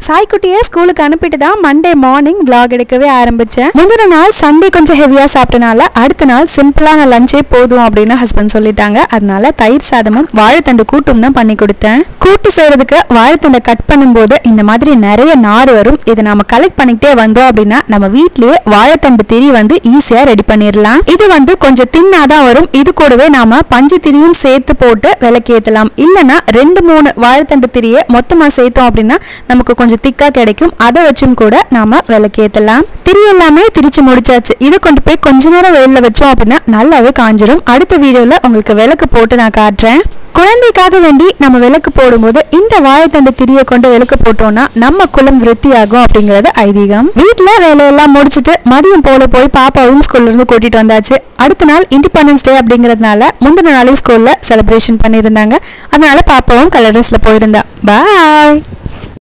சாய்க்குட்டியை ஸ்கூலுக்கு அனுப்பிட்டு தான் மண்டே மார்னிங் vlog எடுக்கவே ஆரம்பிச்சேன் முந்தின நாள் சண்டே கொஞ்சம் ஹெவியா சாப்பிட்டனால அடுத்த நாள் சிம்பிளான லஞ்சே போதும் அப்படின்னு ஹஸ்பண்ட் சொல்லிட்டாங்க அதனால தயிர் சாதமும் வாழைத்தண்டு கூட்டும் தான் பண்ணி கொடுத்தேன் கூட்டு செய்யறதுக்கு வாழைத்தண்டை கட் பண்ணும்போது இந்த மாதிரி நிறைய நார் வரும் இதை நாம கலெக்ட் பண்ணிக்கிட்டே வந்தோம் அப்படின்னா நம்ம வீட்லயே வாழைத்தண்டு திரி வந்து ஈஸியா ரெடி பண்ணிடலாம் இது வந்து கொஞ்சம் தின்னாதான் வரும் இது கூடவே நாம பஞ்சு திரியும் சேர்த்து போட்டு விளக்கேத்தலாம் இல்லைன்னா ரெண்டு மூணு வாழைத்தண்டு திரியை மொத்தமா சேர்த்தோம் அப்படின்னா நமக்கு கொஞ்சம் திக்கா கிடைக்கும் அதை வச்சும் கூட நாம விளக்கேத்தலாம் திரி எல்லாமே திரிச்சு முடிச்சாச்சு இதை கொண்டு போய் கொஞ்ச நேரம் வெயில்ல வச்சோம் அப்படின்னா நல்லாவே காஞ்சிரும் அடுத்த வீடியோல உங்களுக்கு விளக்கு போட்டு நான் காட்டுறேன் குழந்தைக்காக வேண்டி நம்ம விளக்கு போடும்போது இந்த வாழைத்தண்டு திரியை கொண்டு விளக்கு போட்டோம்னா நம்ம குலம் விருத்தியாகும் அப்படிங்கறது ஐதீகம் வீட்டுல வேலையெல்லாம் முடிச்சிட்டு மதியம் போல போய் பாப்பாவும் ஸ்கூல்ல இருந்து கூட்டிட்டு வந்தாச்சு அடுத்த நாள் இண்டிபெண்டன்ஸ் டே அப்படிங்கறதுனால முந்தின நாளே ஸ்கூல்ல செலிப்ரேஷன் பண்ணியிருந்தாங்க அதனால பாப்பாவும் கலர் ட்ரெஸ்ல போயிருந்தா பாய்